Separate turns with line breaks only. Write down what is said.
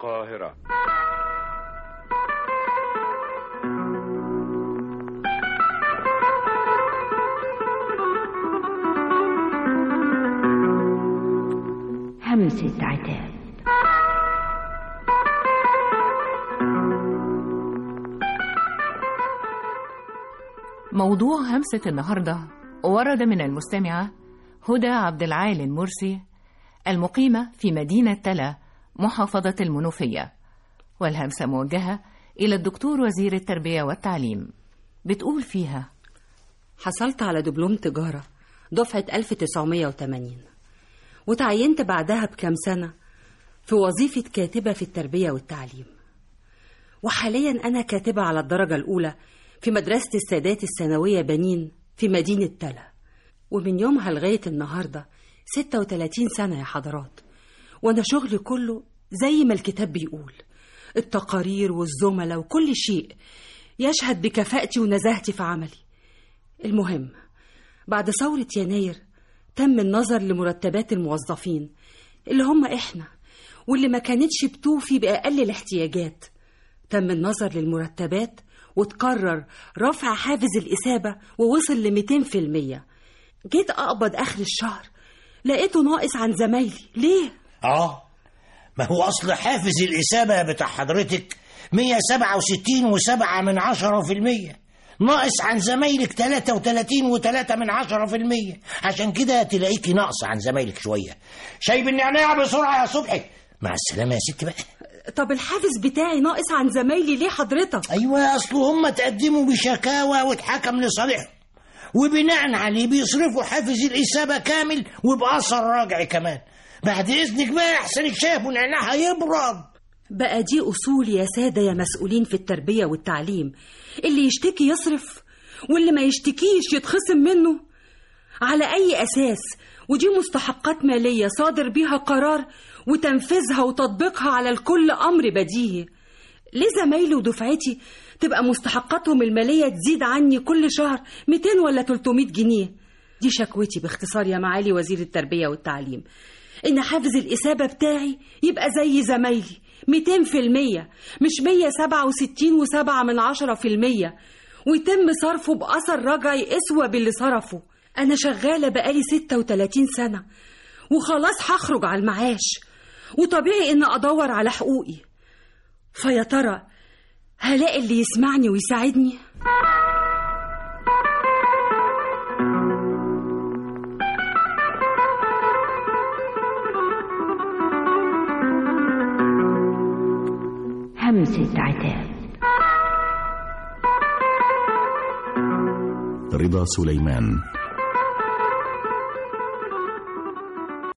القاهرة
همسة عتاب
موضوع همسة النهاردة ورد من المستمعة هدى عبد العال المرسي المقيمة في مدينة تلا محافظة المنوفية والهمسة موجهة إلى الدكتور وزير التربية والتعليم بتقول فيها
حصلت على دبلوم تجارة دفعة 1980 وتعينت بعدها بكام سنة في وظيفة كاتبة في التربية والتعليم وحاليا أنا كاتبة على الدرجة الأولى في مدرسة السادات الثانوية بنين في مدينة تلا ومن يومها لغاية النهاردة 36 سنة يا حضرات وأنا شغلي كله زي ما الكتاب بيقول التقارير والزملاء وكل شيء يشهد بكفاءتي ونزاهتي في عملي المهم بعد ثورة يناير تم النظر لمرتبات الموظفين اللي هم إحنا واللي ما كانتش بتوفي بأقل الاحتياجات تم النظر للمرتبات وتقرر رفع حافز الإثابة ووصل ل 200% جيت أقبض آخر الشهر لقيته ناقص عن زمايلي ليه؟
اه ما هو اصل حافز الاصابه بتاع حضرتك 167 و7 من عشرة في المية ناقص عن زمايلك 33 و3 من عشرة في المية عشان كده تلاقيكي ناقصة عن زمايلك شوية شايب النعناع بسرعة يا صبحي مع السلامة يا ست بقى
طب الحافز بتاعي ناقص عن زمايلي ليه حضرتك؟
أيوة أصل هم تقدموا بشكاوى واتحكم لصالحهم وبناء عليه بيصرفوا حافز الإصابة كامل وبأثر راجع كمان بعد إذنك بقى أحسن شايف نعناع هيبرد
بقى دي أصول يا سادة يا مسؤولين في التربية والتعليم اللي يشتكي يصرف واللي ما يشتكيش يتخصم منه على أي أساس ودي مستحقات مالية صادر بيها قرار وتنفيذها وتطبيقها على الكل أمر بديهي ليه زمايلي ودفعتي تبقى مستحقاتهم المالية تزيد عني كل شهر 200 ولا 300 جنيه دي شكوتي باختصار يا معالي وزير التربية والتعليم إن حافز الإثابة بتاعي يبقى زي زمايلي 200% مش 167 وسبعة من عشرة في المية ويتم صرفه بأثر رجعي أسوأ باللي صرفه أنا شغالة بقالي 36 سنة وخلاص هخرج على المعاش وطبيعي إن أدور على حقوقي فيا ترى هلاقي اللي يسمعني ويساعدني
همسة عتاب
رضا سليمان